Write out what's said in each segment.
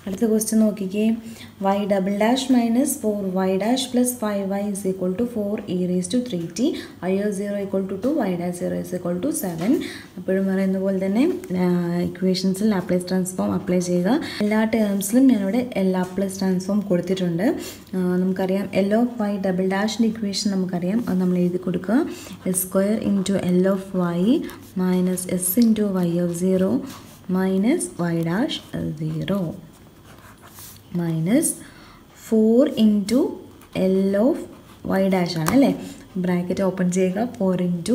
അടുത്ത ക്വസ്റ്റ്യൻ നോക്കിക്കേ y double dash minus four y dash plus five y is equal to four e raise to three t I O zero equal to two y dash zero is equal to seven അപ്പോഴും പറയുന്ന പോലെ തന്നെ ഇക്വേഷൻസിൽ Laplace transform apply ചെയ്യുക എല്ലാ ടേംസിലും ഞാനിവിടെ Laplace transform കൊടുത്തിട്ടുണ്ട് ആ, നമുക്കറിയാം എൽ ഓഫ് വൈ ഡബിൾ ഡാഷിൻ്റെ ഇക്വേഷൻ നമുക്കറിയാം അത് നമ്മൾ എഴുതി കൊടുക്കുക s square into L of y minus s into y of zero minus y dash zero minus four into L of y dash ആണ് അല്ലേ ബ്രാക്കറ്റ് ഓപ്പൺ ചെയ്യുക four into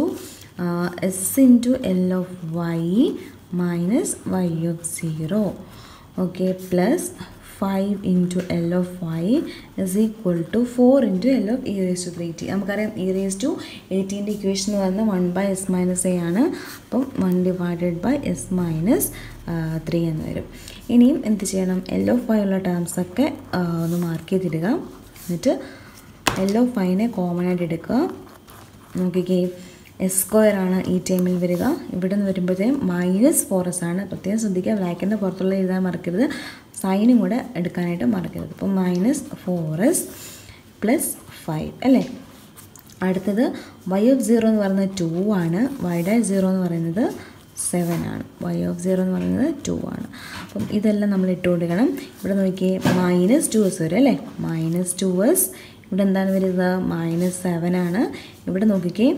s into L of y minus y of zero okay plus five into L of y is equal to four into L of e raise to three t നമുക്കറിയാം e raise to എയ്റ്റീൻ്റെ equation എന്ന് പറയുന്നത് one by s minus a ആണ് അപ്പം one divided by s minus three എന്ന് വരും ഇനിയും എന്ത് ചെയ്യണം എൽ ഓഫ് വൈ ഉള്ള ടേംസൊക്കെ ഒന്ന് മാർക്ക് ചെയ്തിടുക എന്നിട്ട് എൽ ഓഫ് വൈനെ കോമൺ ആയിട്ട് എടുക്കുക നോക്കിക്കേ എസ് സ്ക്വയർ ആണ് ഈ ടൈമിൽ വരിക ഇവിടെ നിന്ന് വരുമ്പോഴത്തേക്കും മൈനസ് ഫോർ എസ് ആണ് പ്രത്യേകം ശ്രദ്ധിക്കുക ബ്ലാക്കിൻ്റെ പുറത്തുള്ള എഴുതാൻ മറക്കരുത് സൈനും കൂടെ എടുക്കാനായിട്ട് മറക്കരുത് അപ്പോൾ minus four s plus five അല്ലേ അടുത്തത് വൈ ഓഫ് സീറോ എന്ന് പറയുന്നത് ടു ആണ് വൈ ഡാഷ് സീറോ എന്ന് പറയുന്നത് സെവൻ ആണ് വൈ ഓഫ് സീറോ എന്ന് പറയുന്നത് ടു ആണ് അപ്പം ഇതെല്ലാം നമ്മൾ ഇട്ട് കൊടുക്കണം ഇവിടെ നോക്കിയേ മൈനസ് ടു എസ് വരും അല്ലേ മൈനസ് ടു എസ് ഇവിടെ എന്താണ് വരുന്നത് മൈനസ് സെവൻ ആണ് ഇവിടെ നോക്കിക്കേ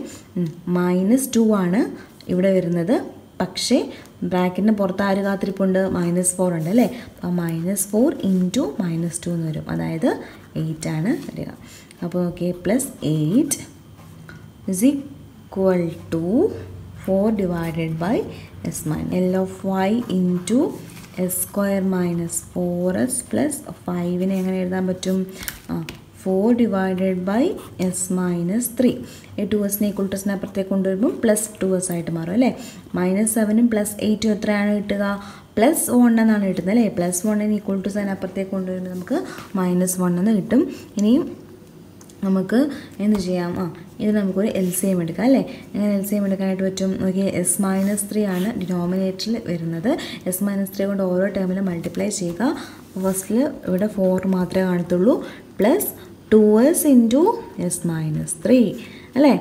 മൈനസ് ടു ആണ് ഇവിടെ വരുന്നത് പക്ഷേ ബ്രാക്കറ്റിന് പുറത്ത് ആര് കാത്തിരിപ്പുണ്ട് മൈനസ് ഫോർ ഉണ്ട് അല്ലേ അപ്പോൾ minus four into minus two എന്ന് വരും അതായത് എയ്റ്റ് ആണ് വരിക അപ്പോൾ okay plus eight is equal to 4 divided by s minus L of y into s square minus 4s plus 5 നെ എങ്ങനെ എഴുതാൻ പറ്റും ആ four divided by s minus three ഈ ടു എസിനെ ഈക്വൾ ടു എസിനെ അപ്പുറത്തേക്ക് കൊണ്ടുവരുമ്പോൾ പ്ലസ് ടു എസ് ആയിട്ട് മാറും അല്ലേ മൈനസ് സെവനും പ്ലസ് എയ്റ്റും എത്രയാണ് കിട്ടുക പ്ലസ് വൺ എന്നാണ് കിട്ടുന്നത് അല്ലേ പ്ലസ് വണ്ണിന് ഈക്വൾ ടു സെവൻ അപ്പുറത്തേക്ക് കൊണ്ടുവരുമ്പോൾ നമുക്ക് മൈനസ് വൺ എന്ന് കിട്ടും ഇനിയും നമുക്ക് എന്ത് ചെയ്യാം ആ ഇത് നമുക്കൊരു എൽ സി എം എടുക്കാം അല്ലേ എങ്ങനെ എൽ സി എം എടുക്കാനായിട്ട് പറ്റും നോക്കി എസ് മൈനസ് ത്രീ ആണ് ഡിനോമിനേറ്ററിൽ വരുന്നത് എസ് മൈനസ് ത്രീ കൊണ്ട് ഓരോ ടേമിലും മൾട്ടിപ്ലൈ ചെയ്യുക ഫസ്റ്റിൽ ഇവിടെ ഫോർ മാത്രമേ കാണത്തുള്ളൂ plus two s into s minus three അല്ലേ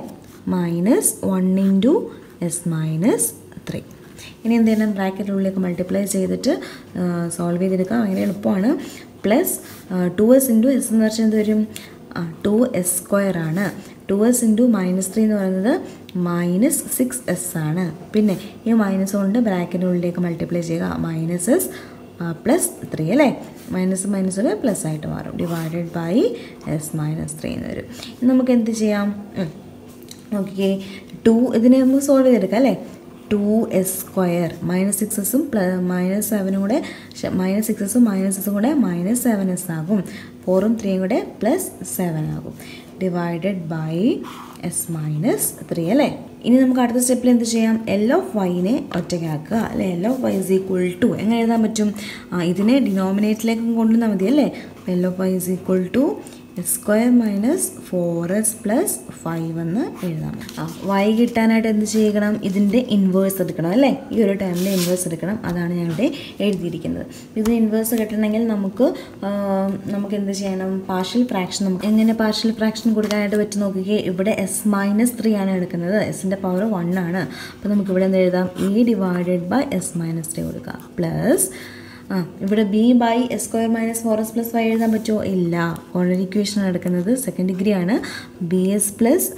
minus one into s minus three ഇനി എന്ത് ചെയ്യണം ബ്രാക്കറ്റിനുള്ളിലേക്ക് മൾട്ടിപ്ലൈ ചെയ്തിട്ട് സോൾവ് ചെയ്തെടുക്കാം ഭയങ്കര എളുപ്പമാണ് plus two s into s എന്ന് വെച്ചാൽ എന്ത് വരും ആ ടു എസ് സ്ക്വയർ ആണ് two s into minus three എന്ന് പറയുന്നത് മൈനസ് സിക്സ് എസ് ആണ് പിന്നെ ഈ മൈനസ് കൊണ്ട് ബ്രാക്കറ്റിനുള്ളിലേക്ക് മൾട്ടിപ്ലൈ ചെയ്യുക മൈനസ് എസ് പ്ലസ് ത്രീ അല്ലേ മൈനസ് മൈനസ് ഒരു പ്ലസ് ആയിട്ട് മാറും divided by s minus three എന്ന് വരും ഇനി നമുക്ക് എന്ത് ചെയ്യാം ഉം. നോക്കിക്കേ ടു ഇതിനെ നമുക്ക് സോൾവ് ചെയ്തെടുക്കാം അല്ലേ two s square minus six എസും മൈനസ് സെവനും കൂടെ മൈനസ് സിക്സ് എസും മൈനസ് എസും കൂടെ മൈനസ് സെവൻ എസ് ആകും ഫോറും ത്രീയും കൂടെ പ്ലസ് സെവൻ ആകും divided by s minus three അല്ലേ ഇനി നമുക്ക് അടുത്ത സ്റ്റെപ്പിൽ എന്ത് ചെയ്യാം എൽ ഓഫ് വൈനെ ഒറ്റയ്ക്കാക്കുക അല്ലെ L of y is equal to എങ്ങനെ എഴുതാൻ പറ്റും ആ ഇതിനെ ഡിനോമിനേറ്ററിലേക്ക് കൊണ്ടുവന്നാൽ മതി അല്ലേ L of y is equal to s square minus four s plus five എന്ന് എഴുതാം ആ വൈ കിട്ടാനായിട്ട് എന്ത് ചെയ്യണം ഇതിൻ്റെ ഇൻവേഴ്സ് എടുക്കണം അല്ലേ ഈ ഒരു ടൈമിൻ്റെ ഇൻവേഴ്സ് എടുക്കണം അതാണ് ഞാനിവിടെ എഴുതിയിരിക്കുന്നത് ഇത് ഇൻവേഴ്സ് കിട്ടണമെങ്കിൽ നമുക്ക് ആ, നമുക്ക് എന്ത് ചെയ്യണം പാർഷ്യൽ ഫ്രാക്ഷൻ നമുക്ക് എങ്ങനെ പാർഷ്യൽ ഫ്രാക്ഷൻ കൊടുക്കാനായിട്ട് പറ്റും നോക്കുകയെ ഇവിടെ എസ് മൈനസ് ത്രീ ആണ് എടുക്കുന്നത് എസിൻ്റെ പവർ വൺ ആണ് അപ്പോൾ നമുക്ക് ഇവിടെ എന്ത് എഴുതാം A divided by s minus three കൊടുക്കാം പ്ലസ് ആ ഇവിടെ B by S square minus four s plus five എഴുതാൻ പറ്റുമോ ഇല്ല ഓൾറെഡി ഇക്വേഷൻ എടുക്കുന്നത് സെക്കൻഡ് ഡിഗ്രി ആണ് B s plus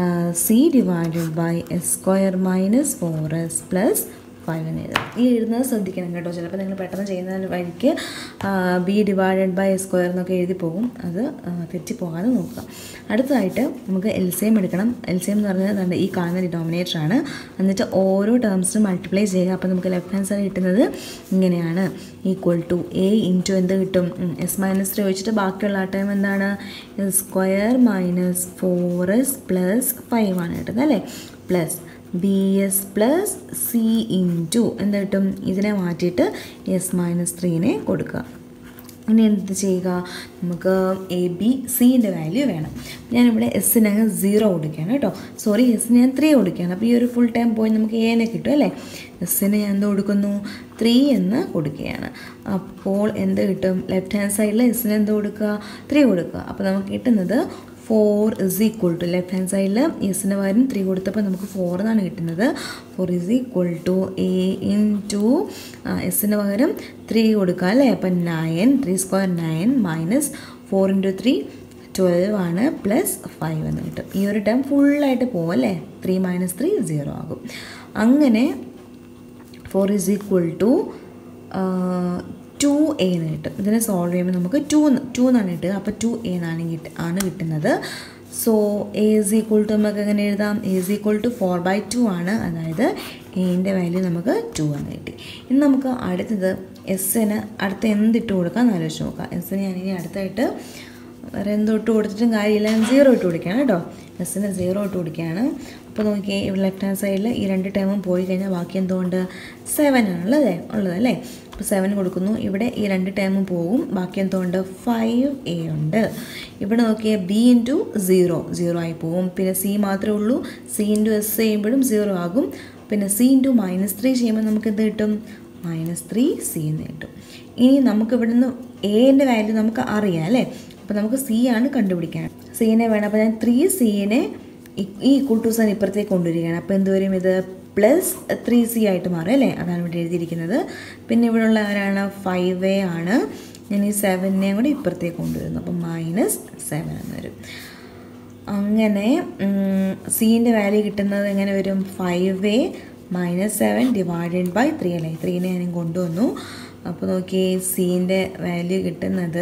C divided by S square minus four s plus five എന്ന് എഴുതാം ഈ എഴുതുന്നത് ശ്രദ്ധിക്കണം കേട്ടോ ചിലപ്പോൾ നിങ്ങൾ പെട്ടെന്ന് ചെയ്യുന്ന വഴിക്ക് B divided by S square എന്നൊക്കെ എഴുതി പോകും അത് ആ, തെറ്റിപ്പോകാതെ നോക്കുക അടുത്തതായിട്ട് നമുക്ക് എൽ സി എം എടുക്കണം എൽ സി എം എന്ന് പറഞ്ഞാൽ ദാണ്ടെ ഈ കാണുന്ന ഡിനോമിനേറ്റർ ആണ് എന്നിട്ട് ഓരോ ടേംസിനും മൾട്ടിപ്ലൈ ചെയ്യുക അപ്പോൾ നമുക്ക് ലെഫ്റ്റ് ഹാൻഡ് സൈഡ് കിട്ടുന്നത് ഇങ്ങനെയാണ് ഈക്വൽ ടു എ ഇൻറ്റു എന്ത് കിട്ടും എസ് മൈനസ് ത്രീ ഒഴിച്ചിട്ട് ബാക്കിയുള്ള ആ ടൈം എന്താണ് square minus four s plus five ആണ് കിട്ടുന്നത് അല്ലേ plus B s plus C into എന്ത് കിട്ടും ഇതിനെ മാറ്റിയിട്ട് എസ് മൈനസ് ത്രീനെ കൊടുക്കുക ഇനി എന്ത് ചെയ്യുക നമുക്ക് എ ബി സിൻ്റെ വാല്യൂ വേണം ഞാനിവിടെ എസ്സിന് അങ്ങ് സീറോ കൊടുക്കുകയാണ് കേട്ടോ സോറി എസ്സിന് ഞാൻ ത്രീ കൊടുക്കുകയാണ് അപ്പോൾ ഈ ഒരു ഫുൾ ടൈം പോയി നമുക്ക് എനെ കിട്ടും അല്ലേ എസ്സിന് ഞാൻ എന്ത് കൊടുക്കുന്നു ത്രീ എന്ന് കൊടുക്കുകയാണ് അപ്പോൾ എന്ത് കിട്ടും ലെഫ്റ്റ് ഹാൻഡ് സൈഡിൽ എസ്സിന് എന്ത് കൊടുക്കുക ത്രീ കൊടുക്കുക അപ്പോൾ നമുക്ക് കിട്ടുന്നത് four is equal to left hand സൈഡിൽ എസിന് പകരം ത്രീ കൊടുത്തപ്പോൾ നമുക്ക് ഫോർ എന്നാണ് കിട്ടുന്നത് four is equal to A into എസിന് പകരം ത്രീ കൊടുക്കുക അല്ലേ അപ്പം nine three square nine minus four into three twelve ആണ് പ്ലസ് ഫൈവ് എന്ന് കിട്ടും ഈ ഒരു ടൈം ഫുള്ളായിട്ട് പോകും അല്ലേ ത്രീ മൈനസ് ത്രീ സീറോ ആകും അങ്ങനെ four is equal to two A എന്ന് കിട്ടും ഇതിനെ സോൾവ് ചെയ്യുമ്പോൾ നമുക്ക് ടു ടു എന്നാണ് കിട്ടുക അപ്പോൾ ടു എ എന്നാണ് കിട്ട ആണ് കിട്ടുന്നത് so A is equal to നമുക്ക് എങ്ങനെ എഴുതാം A is equal to four by two ആണ് അതായത് എൻ്റെ വാല്യൂ നമുക്ക് ടു എന്ന് കിട്ടി ഇനി നമുക്ക് അടുത്തത് എസ്സിന് അടുത്ത എന്തിട്ട് കൊടുക്കാം എന്ന് ആലോചിച്ച് നോക്കാം എസ്സിന് ഞാൻ ഇനി അടുത്തായിട്ട് വേറെ എന്തോ ഇട്ട് കൊടുത്തിട്ടും കാര്യമില്ല സീറോ ഇട്ട് കൊടുക്കുകയാണ് കേട്ടോ എസ്സിന് സീറോ ഇട്ട് കൊടുക്കുകയാണ് അപ്പോൾ നോക്കിയേ ഇവിടെ ലെഫ്റ്റ് ഹാൻഡ് സൈഡിൽ ഈ രണ്ട് ടൈമും പോയി കഴിഞ്ഞാൽ ബാക്കി എന്തുകൊണ്ട് സെവൻ ആണുള്ളത് ഉള്ളത് അല്ലേ അപ്പോൾ സെവൻ കൊടുക്കുന്നു ഇവിടെ ഈ രണ്ട് ടൈമും പോകും ബാക്കി എന്തുകൊണ്ട് ഫൈവ് എ ഉണ്ട് ഇവിടെ നോക്കിയാൽ ബി ഇൻറ്റു സീറോ സീറോ ആയി പോകും പിന്നെ സി മാത്രമേ ഉള്ളൂ സി ഇൻറ്റു എസ് ചെയ്യുമ്പോഴും സീറോ ആകും പിന്നെ സി ഇൻറ്റു മൈനസ് ത്രീ ചെയ്യുമ്പോൾ നമുക്ക് എന്ത് കിട്ടും മൈനസ് ത്രീ സി എന്ന് കിട്ടും ഇനി നമുക്ക് ഇവിടുന്ന് എൻ്റെ വാല്യൂ നമുക്ക് അറിയാം അല്ലേ അപ്പോൾ നമുക്ക് സി ആണ് കണ്ടുപിടിക്കാൻ സീനെ വേണം അപ്പോൾ ഞാൻ ത്രീ സീനെ ഈ ഈക്വൾ ടു സൈൻ ഇപ്പുറത്തേക്ക് കൊണ്ടുവരികയാണ് അപ്പോൾ എന്ത് വരും ഇത് പ്ലസ് ത്രീ സി ആയിട്ട് മാറും അല്ലേ അതാണ് ഇവിടെ എഴുതിയിരിക്കുന്നത് പിന്നെ ഇവിടെ ഉള്ള ആരാണ് ഫൈവ് എ ആണ് ഞാൻ ഈ സെവനെയും കൂടി ഇപ്പുറത്തേക്ക് കൊണ്ടുവരുന്നു അപ്പം മൈനസ് സെവൻ എന്ന് വരും അങ്ങനെ സീൻ്റെ വാല്യൂ കിട്ടുന്നത് എങ്ങനെ വരും five A minus seven divided by three അല്ലേ ത്രീനെ ഞാൻ കൊണ്ടുവന്നു അപ്പോൾ നോക്കി സീൻ്റെ വാല്യൂ കിട്ടുന്നത്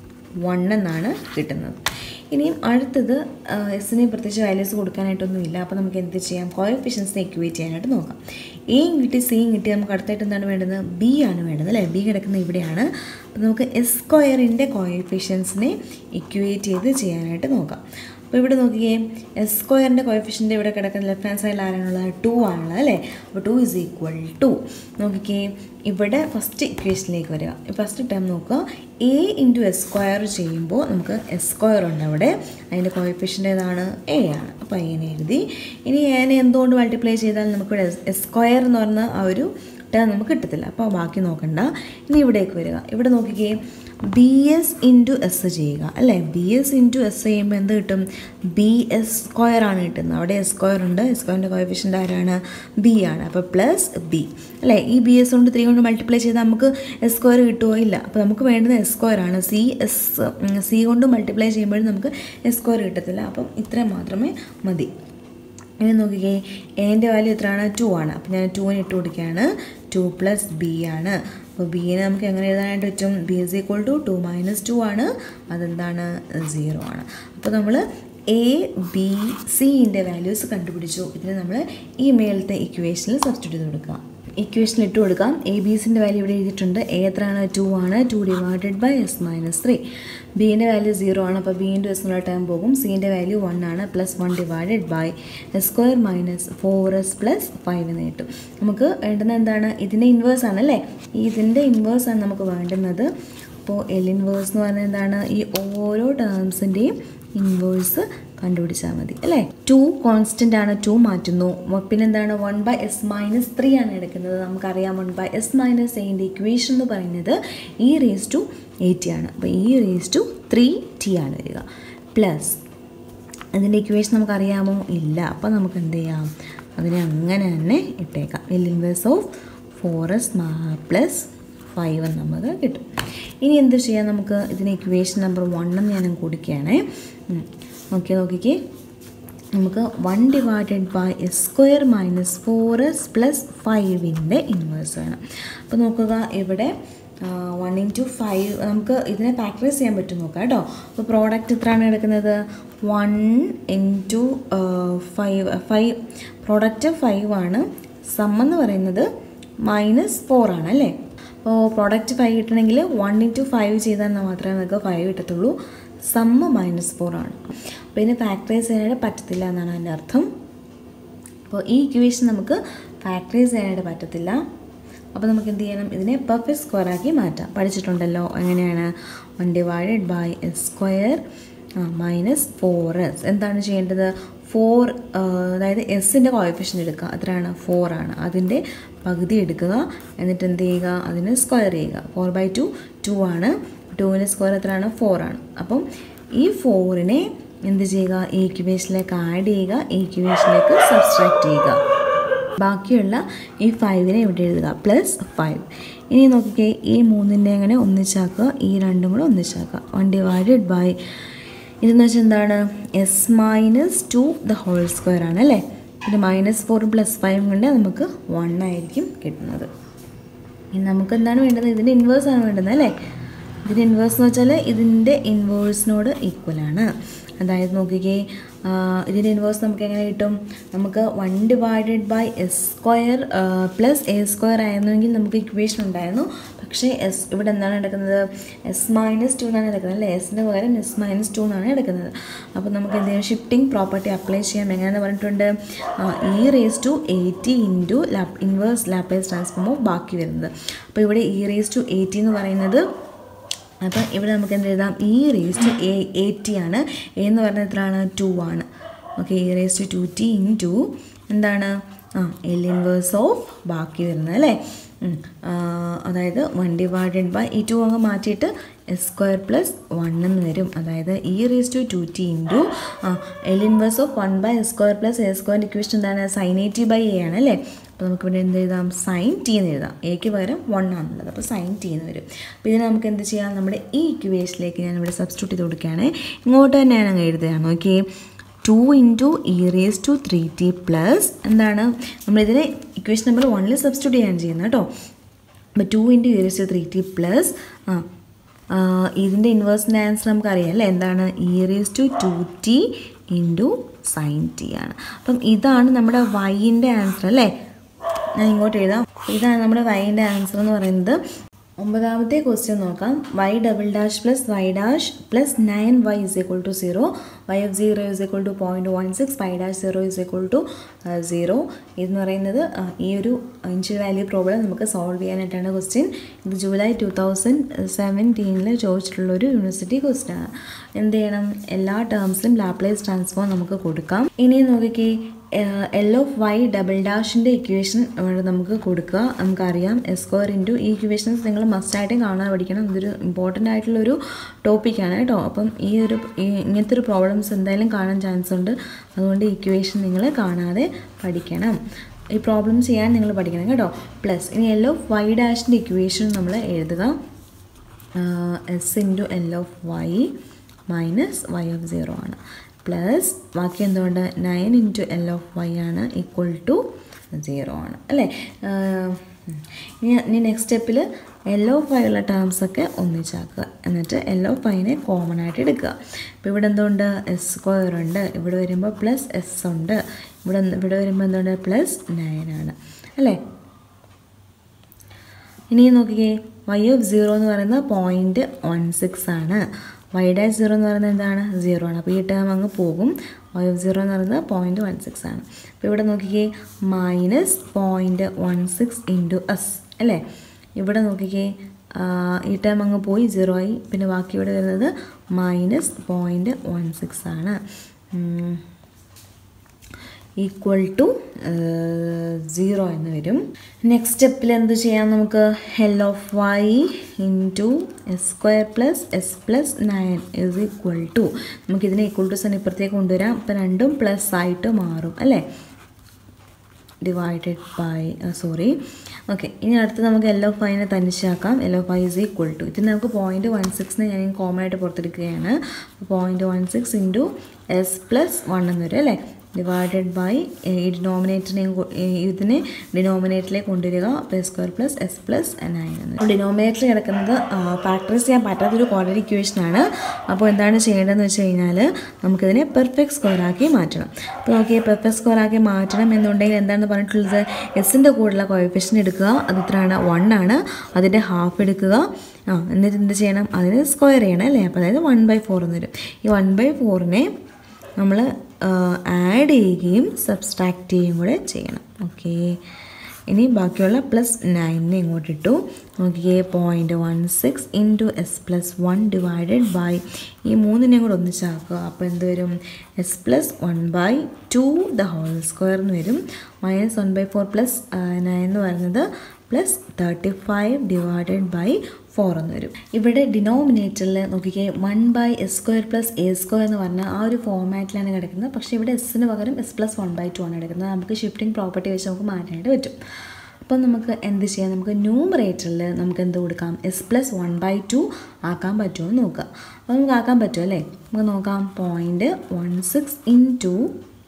വൺ എന്നാണ് കിട്ടുന്നത് ഇനിയും അടുത്തത് എസിന് പ്രത്യേകിച്ച് വാല്യൂസ് കൊടുക്കാനായിട്ടൊന്നുമില്ല അപ്പോൾ നമുക്ക് എന്ത് ചെയ്യാം കോയഫിഷ്യൻസിനെ ഇക്വേറ്റ് ചെയ്യാനായിട്ട് നോക്കാം എയും കിട്ടി സിയും കിട്ടി നമുക്ക് അടുത്തായിട്ട് എന്താണ് വേണ്ടത് ബി ആണ് വേണ്ടത് അല്ലേ ബി കിടക്കുന്നത് ഇവിടെയാണ് അപ്പോൾ നമുക്ക് എസ് സ്ക്വയറിൻ്റെ കോയഫിഷ്യൻസിനെ ഇക്വേറ്റ് ചെയ്ത് ചെയ്യാനായിട്ട് നോക്കാം അപ്പോൾ ഇവിടെ നോക്കിയേ എസ് സ്ക്വയറിൻ്റെ കോയഫിഷ്യൻ്റ് ഇവിടെ കിടക്കുന്ന ലെഫ്റ്റ് ഹാൻഡ് സൈഡിൽ ആരാണുള്ളത് ടു ആണുള്ളത് അല്ലേ അപ്പോൾ ടു ഇസ് ഈക്വൽ ടു നോക്കിക്കേ ഇവിടെ ഫസ്റ്റ് ഇക്വേഷനിലേക്ക് വരിക ഫസ്റ്റ് ടൈം നോക്കുക എ ഇൻറ്റു എസ് സ്ക്വയർ ചെയ്യുമ്പോൾ നമുക്ക് എസ് സ്ക്വയർ ഉണ്ട് അവിടെ അതിൻ്റെ കോയഫിഷ്യൻ്റ് ഏതാണ് എ ആണ് അപ്പോൾ എനെ എഴുതി ഇനി എനെ എന്തുകൊണ്ട് മൾട്ടിപ്ലൈ ചെയ്താൽ നമുക്കിവിടെ എസ് സ്ക്വയർ എന്ന് പറഞ്ഞ ആ ഒരു ടേം നമുക്ക് കിട്ടത്തില്ല അപ്പോൾ ബാക്കി നോക്കണ്ട ഇനി ഇവിടേക്ക് വരിക ഇവിടെ നോക്കിക്കേ ബി എസ് ഇൻറ്റു എസ് ചെയ്യുക അല്ലേ ബി എസ് ഇൻറ്റു എസ് ചെയ്യുമ്പോൾ എന്ത് കിട്ടും ബി എസ് സ്ക്വയർ ആണ് കിട്ടുന്നത് അവിടെ എസ് സ്ക്വയർ ഉണ്ട് എസ് സ്ക്വയറിൻ്റെ കോയഫിഷ്യൻ്റ് ആരാണ് ബി ആണ് അപ്പോൾ പ്ലസ് ബി അല്ലേ ഈ ബി എസ് കൊണ്ട് ത്രീ കൊണ്ട് മൾട്ടിപ്ലൈ ചെയ്താൽ നമുക്ക് എസ് സ്ക്വയർ കിട്ടുമോ ഇല്ല അപ്പോൾ നമുക്ക് വേണ്ടത് എസ് സ്ക്വയർ ആണ് സി എസ് സി കൊണ്ട് മൾട്ടിപ്ലൈ ചെയ്യുമ്പോഴും നമുക്ക് എസ് സ്ക്വയർ കിട്ടത്തില്ല അപ്പം ഇത്രയും മാത്രമേ മതി ഇനി നോക്കിക്കേ എൻ്റെ വാല്യൂ എത്രയാണ് ടു ആണ് അപ്പോൾ ഞാൻ ടുവിന് ഇട്ട് കൊടുക്കുകയാണ് ടു പ്ലസ് ബി ആണ് അപ്പോൾ ബിയെ നമുക്ക് എങ്ങനെ എഴുതാനായിട്ട് പറ്റും B is equal to two minus two ആണ് അതെന്താണ് സീറോ ആണ് അപ്പോൾ നമ്മൾ എ ബി സിൻ്റെ വാല്യൂസ് കണ്ടുപിടിച്ചു ഇതിന് നമ്മൾ ഈ മേളത്തെ ഇക്വേഷനിൽ സബ്സ്റ്റിറ്റ്യൂട്ട് ചെയ്ത് കൊടുക്കുക ഇക്വേഷൻ ഇട്ട് കൊടുക്കാം എ ബി സിൻ്റെ വാല്യൂ ഇവിടെ എഴുതിയിട്ടുണ്ട് എ എത്രയാണ് ടു ആണ് two divided by s minus three ബീൻ്റെ വാല്യൂ സീറോ ആണ് അപ്പോൾ ബി ഇൻറ്റു എസ് എന്നുള്ള ടൈം പോകും സീൻ്റെ വാല്യൂ വൺ ആണ് plus one divided by S square minus four s plus five എന്ന് കിട്ടും നമുക്ക് വേണ്ടുന്നത് എന്താണ് ഇതിൻ്റെ ഇൻവേഴ്സ് ആണ് അല്ലേ ഇതിൻ്റെ ഇൻവേഴ്സ് ആണ് നമുക്ക് വേണ്ടുന്നത് അപ്പോൾ എൽ ഇൻവേഴ്സ് എന്ന് പറഞ്ഞാൽ എന്താണ് ഈ ഓരോ ടേംസിൻ്റെയും ഇൻവേഴ്സ് കണ്ടുപിടിച്ചാൽ മതി അല്ലേ ടു കോൺസ്റ്റൻ്റ് ആണ് ടു മാറ്റുന്നു പിന്നെന്താണ് one by s minus three ആണ് എടുക്കുന്നത് നമുക്കറിയാം വൺ ബൈ എസ് മൈനസ് എൻ്റെ ഇക്വേഷൻ എന്ന് പറയുന്നത് ഈ റേസ് ടു എയ്റ്റി ആണ് അപ്പോൾ ഈ റേസ് ടു ത്രീ ടി ആണ് വരിക പ്ലസ് അതിൻ്റെ ഇക്വേഷൻ നമുക്കറിയാമോ ഇല്ല അപ്പോൾ നമുക്ക് എന്ത് ചെയ്യാം അതിനെ അങ്ങനെ തന്നെ ഇട്ടേക്കാം L inverse of four s plus five എന്ന് നമുക്ക് കിട്ടും ഇനി എന്ത് ചെയ്യാം നമുക്ക് ഇതിന് ഇക്വേഷൻ നമ്പർ വൺ എന്ന് ഞാൻ കൊടുക്കുകയാണേ നോക്കി നോക്കിക്കേ നമുക്ക് one divided by S square minus four s plus ഫൈവിൻ്റെ ഇൻവേഴ്സ് വേണം അപ്പോൾ നോക്കുക ഇവിടെ വൺ ഇൻറ്റു ഫൈവ് നമുക്ക് ഇതിനെ ഫാക്ടറൈസ് ചെയ്യാൻ പറ്റും നോക്കാം കേട്ടോ അപ്പോൾ പ്രോഡക്റ്റ് എത്രയാണ് എടുക്കുന്നത് one into five five product five ആണ് സം എന്ന് പറയുന്നത് മൈനസ് ഫോർ ആണ് അല്ലേ അപ്പോൾ പ്രോഡക്റ്റ് ഫൈവ് കിട്ടണമെങ്കിൽ വൺ ഇൻറ്റു ഫൈവ് ചെയ്താൽ മാത്രമേ നമുക്ക് ഫൈവ് കിട്ടത്തുള്ളൂ സമ്മ് മൈനസ് ഫോർ ആണ് അപ്പോൾ ഇതിനെ ഫാക്ടറൈസ് ചെയ്യാനായിട്ട് പറ്റത്തില്ല എന്നാണ് അതിൻ്റെ അർത്ഥം അപ്പോൾ ഈ ഇക്വേഷൻ നമുക്ക് ഫാക്ടറൈസ് ചെയ്യാനായിട്ട് പറ്റത്തില്ല അപ്പോൾ നമുക്ക് എന്ത് ചെയ്യണം ഇതിനെ പെർഫെക്റ്റ് സ്ക്വയർ ആക്കി മാറ്റാം പഠിച്ചിട്ടുണ്ടല്ലോ എങ്ങനെയാണ് one divided by S square minus four s എന്താണ് ചെയ്യേണ്ടത് ഫോർ അതായത് എസിൻ്റെ കോയഫിഷ്യൻ എടുക്കുക എത്രയാണ് ഫോർ ആണ് അതിൻ്റെ പകുതി എടുക്കുക എന്നിട്ട് എന്ത് ചെയ്യുക അതിന് സ്ക്വയർ ചെയ്യുക ഫോർ ബൈ ടു ടു ആണ് ടുവിൻ്റെ സ്ക്വയർ എത്രയാണ് ഫോർ ആണ് അപ്പം ഈ ഫോറിനെ എന്ത് ചെയ്യുക ഈ ഇക്വേഷനിലേക്ക് ആഡ് ചെയ്യുക ഈ ഇക്വേഷനിലേക്ക് സബ്സ്ട്രാക്ട് ചെയ്യുക ബാക്കിയുള്ള ഈ ഫൈവിനെ ഇവിടെ എഴുതുക പ്ലസ് ഫൈവ് ഇനി നോക്കിക്കേ ഈ മൂന്നിൻ്റെ അങ്ങനെ ഒന്നിച്ചാക്കുക ഈ രണ്ടും കൂടെ ഒന്നിച്ചാക്കുക വൺ ഡിവൈഡഡ് ബൈ ഇതെന്ന് വെച്ചാൽ എന്താണ് s minus two the whole square ആണ് അല്ലേ പിന്നെ മൈനസ് ഫോറും പ്ലസ് ഫൈവും കൊണ്ട് നമുക്ക് വൺ ആയിരിക്കും കിട്ടുന്നത് ഇനി നമുക്ക് എന്താണ് വേണ്ടത് ഇതിൻ്റെ ഇൻവേഴ്സ് ആണ് വേണ്ടത് അല്ലേ ഇതിൻ്റെ ഇൻവേഴ്സ് എന്ന് വെച്ചാൽ ഇതിൻ്റെ ഇൻവേഴ്സിനോട് ഈക്വൽ ആണ് അതായത് നോക്കിക്കേ ആ, ഇതിൻ്റെ ഇൻവേഴ്സ് നമുക്ക് എങ്ങനെ കിട്ടും നമുക്ക് one divided by S square plus A square ആയിരുന്നെങ്കിൽ നമുക്ക് ഇക്വേഷൻ ഉണ്ടായിരുന്നു പക്ഷേ എസ് ഇവിടെ എന്താണ് എടുക്കുന്നത് എസ് മൈനസ് ടു എന്നാണ് എടുക്കുന്നത് അല്ലേ എസിന് പകരം എസ് മൈനസ് ടു എന്നാണ് എടുക്കുന്നത് അപ്പോൾ നമുക്ക് എന്ത് ചെയ്യാം ഷിഫ്റ്റിംഗ് പ്രോപ്പർട്ടി അപ്ലൈ ചെയ്യാം എങ്ങനെയാണെന്ന് പറഞ്ഞിട്ടുണ്ട് e raise to eighty into lap inverse Laplace transform of ബാക്കി വരുന്നത് അപ്പോൾ ഇവിടെ ഇ റേസ് ടു എയ്റ്റി എന്ന് പറയുന്നത് അപ്പം ഇവിടെ നമുക്ക് എന്ത് എഴുതാം e raise to A a t ആണ് എ എന്ന് പറയുന്നത് എത്രയാണ് ടു ആണ് okay e raise to two T into എന്താണ് ആ എൽ ഇൻവേഴ്സ് ഓഫ് ബാക്കി വരുന്നത് അല്ലേ ഉം. ആ, അതായത് വൺ ഡിവൈഡഡ് ബൈ ഈ ടു അങ്ങ് മാറ്റിയിട്ട് എസ് സ്ക്വയർ പ്ലസ് വൺ എന്ന് വരും അതായത് e raise to two T into L inverse of one by S square plus A square equation എന്താണ് സൈൻ എയ്റ്റി ബൈ എ ആണ് അല്ലേ അപ്പോൾ നമുക്ക് ഇവിടെ എന്ത് എഴുതാം സൈൻ ടി എന്ന് എഴുതാം എക്ക് പകരം വൺ ആണുള്ളത് അപ്പോൾ സൈൻ ടി എന്ന് വരും അപ്പോൾ ഇതിനെ നമുക്ക് എന്ത് ചെയ്യാം നമ്മുടെ ഈ ഇക്വേഷനിലേക്ക് ഞാൻ ഇവിടെ സബ്സ്റ്റിറ്റ്യൂട്ട് ചെയ്ത് കൊടുക്കുകയാണ് ഇങ്ങോട്ട് തന്നെ ഞാൻ അങ്ങ് എഴുതുകയാണ് നോക്കിയേ two into E raise to three t plus എന്താണ് നമ്മളിതിനെ ഇക്വേഷൻ നമ്പർ വണ്ണിൽ സബ്സ്റ്റിറ്റ്യൂട്ട് ചെയ്യാൻ ചെയ്യുന്നത് കേട്ടോ അപ്പോൾ two into E raise to three t plus ആ ആ, ഇതിൻ്റെ ഇൻവേഴ്സിൻ്റെ ആൻസർ നമുക്കറിയാം അല്ലേ എന്താണ് e raise to two T into sin t ആണ് അപ്പം ഇതാണ് നമ്മുടെ വൈൻ്റെ ആൻസർ അല്ലേ ഞാൻ ഇങ്ങോട്ട് എഴുതാം ഇതാണ് നമ്മുടെ വൈൻ്റെ ആൻസർ എന്ന് പറയുന്നത് ഒമ്പതാമത്തെ ക്വസ്റ്റ്യൻ നോക്കാം y double dash plus y dash plus nine y is equal to zero y of zero is equal to point one six y dash zero is equal to zero ഇതെന്ന് പറയുന്നത് ആ, ഈ ഒരു initial value problem നമുക്ക് solve ചെയ്യാനായിട്ടാണ് question ഇത് July two thousand സെവൻറ്റീനിൽ ചോദിച്ചിട്ടുള്ളൊരു യൂണിവേഴ്സിറ്റി ക്വസ്റ്റ്യൻ ആണ് എന്ത് ചെയ്യണം എല്ലാ ടേംസിലും ലാപ്ലേസ് ട്രാൻസ്ഫോം നമുക്ക് കൊടുക്കാം ഇനി നോക്കിക്കേ എൽ ഓഫ് വൈ ഡബിൾ ഡാഷിൻ്റെ ഇക്വേഷൻ ഇവിടെ നമുക്ക് കൊടുക്കുക നമുക്കറിയാം എസ് സ്ക്വയർ ഇൻറ്റു ഈ ഇക്വേഷൻസ് നിങ്ങൾ മസ്റ്റായിട്ടും കാണാൻ പഠിക്കണം ഇതൊരു ഇമ്പോർട്ടൻ്റ് ആയിട്ടുള്ളൊരു ടോപ്പിക്കാണ് കേട്ടോ അപ്പം ഈ ഒരു ഈ ഇങ്ങനത്തെ ഒരു പ്രോബ്ലംസ് എന്തായാലും കാണാൻ ചാൻസ് ഉണ്ട് അതുകൊണ്ട് ഈ ഇക്വേഷൻ നിങ്ങൾ കാണാതെ പഠിക്കണം ഈ പ്രോബ്ലം ചെയ്യാൻ നിങ്ങൾ പഠിക്കണം കേട്ടോ പ്ലസ് ഇനി എൽ ഓഫ് വൈ ഡാഷിൻ്റെ ഇക്വേഷൻ നമ്മൾ എഴുതുക s into L of y minus y of zero ആണ് പ്ലസ് ബാക്കി എന്തുകൊണ്ട് nine into L of y ആണ് ഈക്വൽ ടു സീറോ ആണ് അല്ലേ ആഹ് ഇനി ഇനി നെക്സ്റ്റ് സ്റ്റെപ്പിൽ എൽ ഓഫ് വൈ ഉള്ള ടേംസ് ഒക്കെ ഒന്നിച്ചാക്കുക എന്നിട്ട് എൽ ഓഫ് വൈനെ കോമൺ ആയിട്ട് എടുക്കുക ഇപ്പോൾ ഇവിടെ എന്തുണ്ട് എസ് സ്ക്വയർ ഉണ്ട് ഇവിടെ വരുമ്പോൾ പ്ലസ് എസ് ഉണ്ട് ഇവിടെ ഇവിടെ വരുമ്പോൾ എന്തുണ്ട് പ്ലസ് നയൻ ആണ് അല്ലേ ഇനി നോക്കിക്കേ വൈ ഓഫ് സീറോ എന്ന് പറയുന്നത് പോയിൻറ്റ് വൺ സിക്സ് ആണ് വൈ ഡാഷ് സീറോ എന്ന് പറയുന്നത് എന്താണ് സീറോ ആണ് അപ്പോൾ ഈ ടേം അങ്ങ് പോകും വൈ ഓഫ് സീറോ എന്ന് പറയുന്നത് പോയിൻറ്റ് വൺ സിക്സ് ആണ് അപ്പോൾ ഇവിടെ നോക്കിക്കേ minus point one six into s അല്ലേ ഇവിടെ നോക്കിക്കേ ആ, ഈ ടേം അങ്ങ് പോയി സീറോ ആയി പിന്നെ ബാക്കി ഇവിടെ വരുന്നത് മൈനസ് പോയിൻറ്റ് വൺ സിക്സ് ആണ് ഉം. ഈക്വൽ ടു സീറോ എന്ന് വരും നെക്സ്റ്റ് സ്റ്റെപ്പിൽ എന്ത് ചെയ്യാം നമുക്ക് L of y into s square plus s plus nine is equal to നമുക്കിതിനെ ഈക്വൽ ടു സൺ ഇപ്പുറത്തേക്ക് കൊണ്ടുവരാം അപ്പം രണ്ടും പ്ലസ് ആയിട്ട് മാറും അല്ലേ ഡിവൈഡഡ് ബൈ സോറി ഓക്കെ ഇനി അടുത്ത് നമുക്ക് എൽ ഓഫ് ഫൈനെ തനിച്ചാക്കാം L of phi is equal to ഇതിന് നമുക്ക് പോയിൻറ്റ് വൺ സിക്സിന് ഞാൻ കോമൺ ആയിട്ട് പുറത്തെടുക്കുകയാണ് point one six into S plus one എന്ന് വരും അല്ലേ ഡിവൈഡഡ് ബൈ ഈ ഡിനോമിനേറ്ററിനെയും ഇതിനെ ഡിനോമിനേറ്ററിലേക്ക് കൊണ്ടുവരിക അപ്പോൾ s square plus s plus nine എന്ന് ഡിനോമിനേറ്ററിൽ കിടക്കുന്നത് ഫാക്ടറൈസ് ചെയ്യാൻ പറ്റാത്തൊരു ക്വാഡ്രറ്റിക് ഇക്വേഷനാണ് അപ്പോൾ എന്താണ് ചെയ്യേണ്ടതെന്ന് വെച്ച് കഴിഞ്ഞാൽ നമുക്കിതിനെ പെർഫെക്റ്റ് സ്ക്വയർ ആക്കി മാറ്റണം അപ്പോൾ നോക്കിയാൽ പെർഫെക്റ്റ് സ്ക്വയർ ആക്കി മാറ്റണം എന്നുണ്ടെങ്കിൽ എന്താണ് പറഞ്ഞിട്ടുള്ളത് എസിൻ്റെ കൂടെയുള്ള കോയഫിഷ്യൻ എടുക്കുക അത് എത്രയാണ് വൺ ആണ് അതിൻ്റെ ഹാഫ് എടുക്കുക ആ എന്നിട്ട് എന്ത് ചെയ്യണം അതിന് സ്ക്വയർ ചെയ്യണം അല്ലേ അപ്പോൾ അതായത് വൺ ബൈ ഫോർ എന്ന് വരും ഈ വൺ ബൈ ഫോറിനെ നമ്മൾ ആഡ് ചെയ്യുകയും സബ്സ്ട്രാക്റ്റ് ചെയ്യുകയും കൂടെ ചെയ്യണം ഓക്കെ ഇനി ബാക്കിയുള്ള പ്ലസ് നയനിനെ ഇങ്ങോട്ട് ഇട്ടു നോക്കിയേ point one six into S plus one divided by ഈ മൂന്നിനെയും കൂടെ ഒന്നിച്ചാക്കുക അപ്പോൾ എന്ത് വരും S plus one by two the whole square എന്ന് വരും minus one by four plus nine എന്ന് പറയുന്നത് plus thirty five divided by four എന്ന് വരും ഇവിടെ ഡിനോമിനേറ്ററിൽ നോക്കിക്കേ one by S square plus A square എന്ന് പറഞ്ഞ ആ ഒരു ഫോമാറ്റിലാണ് കിടക്കുന്നത് പക്ഷേ ഇവിടെ എസ്സിന് പകരം S plus one by two ആണ് കിടക്കുന്നത് നമുക്ക് ഷിഫ്റ്റിംഗ് പ്രോപ്പർട്ടി വെച്ച് നമുക്ക് മാറ്റാനായിട്ട് പറ്റും അപ്പോൾ നമുക്ക് എന്ത് ചെയ്യാം നമുക്ക് ന്യൂമറേറ്ററിൽ നമുക്ക് എന്ത് കൊടുക്കാം S plus one by two ആക്കാൻ പറ്റുമോ എന്ന് നോക്കാം അപ്പോൾ നമുക്ക് ആക്കാൻ പറ്റുമോ അല്ലേ നമുക്ക് നോക്കാം point one six into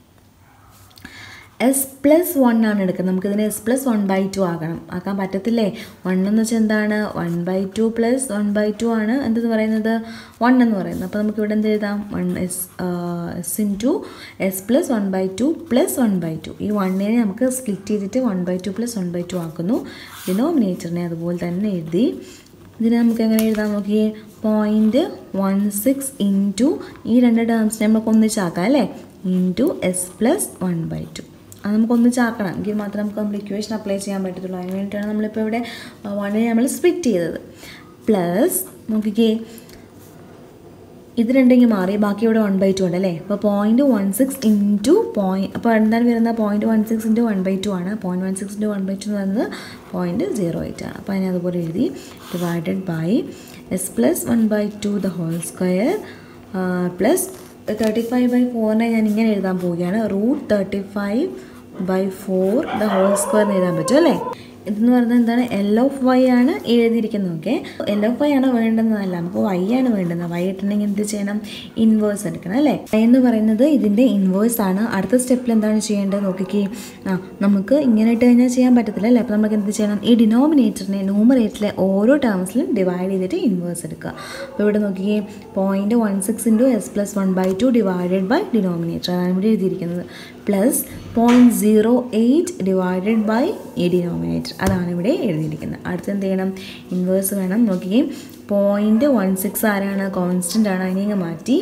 S plus one ആണ് എടുക്കുന്നത് നമുക്കിതിനെ S plus one by two ആക്കണം ആക്കാൻ പറ്റത്തില്ലേ വൺ എന്ന് വെച്ചാൽ എന്താണ് one by two plus one by two ആണ് എന്തെന്ന് പറയുന്നത് വൺ എന്ന് പറയുന്നത് അപ്പോൾ നമുക്ക് ഇവിടെ എന്ത് എഴുതാം one S S into S plus one by two plus one by two ഈ വണ്ണിനെ നമുക്ക് സ്പ്ലിറ്റ് ചെയ്തിട്ട് one by two plus one by two ആക്കുന്നു ഡിനോമിനേറ്ററിനെ അതുപോലെ തന്നെ എഴുതി ഇതിനെ നമുക്ക് എങ്ങനെ എഴുതാൻ നോക്കിയേ പോയിൻറ്റ് വൺ സിക്സ് ഇൻറ്റു ഈ രണ്ട് ടേംസിനെ നമുക്ക് ഒന്നിച്ചാക്കാം അല്ലേ into S plus one by two അത് നമുക്ക് ഒന്നിച്ചാക്കണം എങ്കിൽ മാത്രമേ നമുക്ക് നമ്മൾ ഇക്വേഷൻ അപ്ലൈ ചെയ്യാൻ പറ്റത്തുള്ളൂ അതിന് വേണ്ടിയിട്ടാണ് നമ്മളിപ്പോൾ ഇവിടെ വണ്ണിനെ നമ്മൾ സ്പ്ലിറ്റ് ചെയ്തത് പ്ലസ് നോക്കിക്കേ ഇത് രണ്ടെങ്കിൽ മാറി ബാക്കി ഇവിടെ വൺ ബൈ ടു ഉണ്ട് അല്ലേ അപ്പോൾ point one six into point അപ്പോൾ എന്താണ് വരുന്നത് point one six into one by two ആണ് point one six into one by two എന്ന് പറയുന്നത് പോയിൻറ്റ് സീറോ എയ്റ്റ് ആണ് അപ്പോൾ അതിനെ അതുപോലെ എഴുതി divided by S plus one by two the whole square plus thirty five by ഫോറിനെ ഞാൻ ഇങ്ങനെ എഴുതാൻ പോവുകയാണ് root thirty five by four the whole square എന്ന് എഴുതാൻ പറ്റും അല്ലേ ഇതെന്ന് പറയുന്നത് എന്താണ് എൽ ഓഫ് വൈ ആണ് എഴുതിയിരിക്കുന്നത് ഓക്കെ എൽ ഓഫ് വൈ ആണ് വേണ്ടുന്നതല്ല നമുക്ക് വൈ ആണ് വേണ്ടുന്നത് വൈ ഇട്ടുണ്ടെങ്കിൽ എന്ത് ചെയ്യണം ഇൻവേഴ്സ് എടുക്കണം അല്ലേ വൈ എന്ന് പറയുന്നത് ഇതിൻ്റെ ഇൻവേഴ്സ് ആണ് അടുത്ത സ്റ്റെപ്പിൽ എന്താണ് ചെയ്യേണ്ടത് നോക്കിക്കേ ആ നമുക്ക് ഇങ്ങനെ ഇട്ട് കഴിഞ്ഞാൽ ചെയ്യാൻ പറ്റത്തില്ല അല്ലേ അപ്പോൾ നമുക്ക് എന്ത് ചെയ്യണം ഈ ഡിനോമിനേറ്ററിനെ ന്യൂമറേറ്ററിലെ ഓരോ ടേംസിലും ഡിവൈഡ് ചെയ്തിട്ട് ഇൻവേഴ്സ് എടുക്കുക അപ്പോൾ ഇവിടെ നോക്കിക്കേ point one six into S plus one by two divided by denominator അതാണ് ഇവിടെ എഴുതിയിരിക്കുന്നത് plus point zero eight divided by ഈ ഡിനോമിനേറ്റർ അതാണ് ഇവിടെ എഴുതിയിരിക്കുന്നത് അടുത്ത് എന്ത് ചെയ്യണം ഇൻവേഴ്സ് വേണം നോക്കിയേ പോയിൻറ്റ് വൺ സിക്സ് ആരാണ് കോൺസ്റ്റൻ്റ് ആണ് അതിനെ ഇങ്ങ് മാറ്റി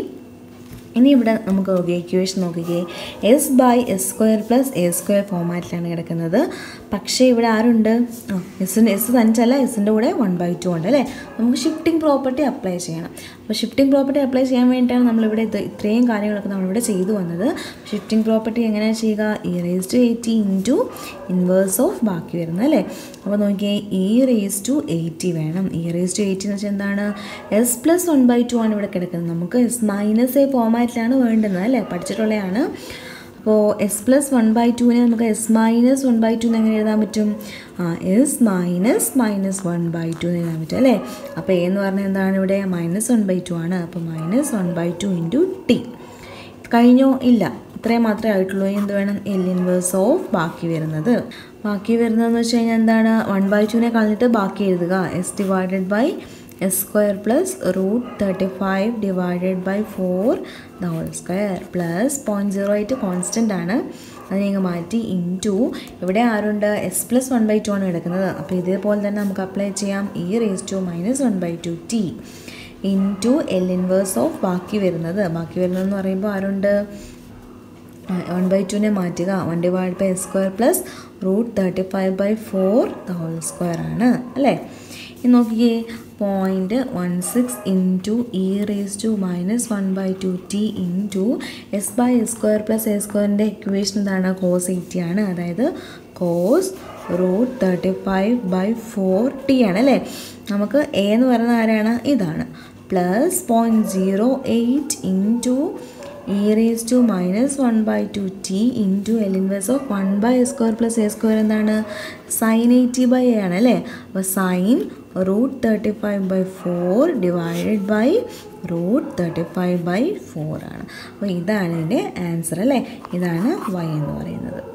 ഇനി ഇവിടെ നമുക്ക് നോക്കിയേ ഇക്വേഷൻ നോക്കിക്കേ S by S square plus A square ഫോമാറ്റിലാണ് കിടക്കുന്നത് പക്ഷേ ഇവിടെ ആരുണ്ട് ആ എസിൻ്റെ എസ് തനിച്ചല്ല എസിൻ്റെ കൂടെ വൺ ബൈ ടു ഉണ്ട് അല്ലേ നമുക്ക് ഷിഫ്റ്റിംഗ് പ്രോപ്പർട്ടി അപ്ലൈ ചെയ്യണം അപ്പോൾ ഷിഫ്റ്റിംഗ് പ്രോപ്പർട്ടി അപ്ലൈ ചെയ്യാൻ വേണ്ടിയിട്ടാണ് നമ്മളിവിടെ ഇത് ഇത്രയും കാര്യങ്ങളൊക്കെ നമ്മളിവിടെ ചെയ്തു വന്നത് ഷിഫ്റ്റിംഗ് പ്രോപ്പർട്ടി എങ്ങനെയാണ് ചെയ്യുക E raise to eighty into inverse of ബാക്കി വരുന്നത് അല്ലേ അപ്പോൾ നോക്കിയേ ഇ റേസ് ടു എയ്റ്റി വേണം ഇ റേസ് ടു എയ്റ്റി എന്ന് വെച്ചാൽ എന്താണ് S plus one by two ആണ് ഇവിടെ കിടക്കുന്നത് നമുക്ക് എസ് മൈനസ് എ ഫോമാറ്റിലാണ് വേണ്ടുന്നത് അല്ലേ പഠിച്ചിട്ടുള്ളതാണ് അപ്പോൾ എസ് പ്ലസ് വൺ ബൈ ടുവിനെ നമുക്ക് S minus one by two എന്ന് എങ്ങനെ എഴുതാൻ പറ്റും ആ S minus minus one by two എന്ന് എഴുതാൻ പറ്റും അല്ലേ അപ്പോൾ എ എന്ന് പറഞ്ഞാൽ എന്താണ് ഇവിടെ മൈനസ് വൺ ബൈ ടു ആണ് അപ്പോൾ minus one by two into T കഴിഞ്ഞോ ഇല്ല ഇത്രയും മാത്രമേ ആയിട്ടുള്ളൂ എന്ത് വേണം എൽ ഇൻവേഴ്സ് ഓഫ് ബാക്കി വരുന്നത് ബാക്കി വരുന്നതെന്ന് വെച്ച് കഴിഞ്ഞാൽ എന്താണ് വൺ ബൈ ടുവിനെ കളഞ്ഞിട്ട് ബാക്കി എഴുതുക S divided by S square plus root thirty five divided by four the whole square plus point zero eight constant ആണ് അത് ഞങ്ങൾ മാറ്റി ഇൻ ടു ഇവിടെ ആരുണ്ട് S plus one by two ആണ് കിടക്കുന്നത് അപ്പോൾ ഇതേപോലെ തന്നെ നമുക്ക് അപ്ലൈ ചെയ്യാം E raise to minus one by two T into L inverse of ബാക്കി വരുന്നത് ബാക്കി വരുന്നതെന്ന് പറയുമ്പോൾ ആരുണ്ട് വൺ ബൈ ടുവിനെ മാറ്റുക one divide by S square plus root thirty five by four the whole square ആണ് അല്ലേ ഇനി നോക്കിയേ point one six into E raise to minus one by two T into S by S square plus A സ്ക്വയറിൻ്റെ equation എന്താണ് cos A T ആണ് അതായത് cos root thirty five by four T ആണ് അല്ലേ നമുക്ക് എ എന്ന് പറയുന്ന ആരാണ് ഇതാണ് plus point zero eight into E raise to minus one by two T into L inverse of one by A square plus A square എന്താണ് sin eighty by A ആണ് അല്ലേ അപ്പോൾ sin root thirty five by four divided by root thirty five by four ആണ് അപ്പോൾ ഇതാണ് ഇതിൻ്റെ answer അല്ലേ ഇതാണ് വൈ എന്ന് പറയുന്നത്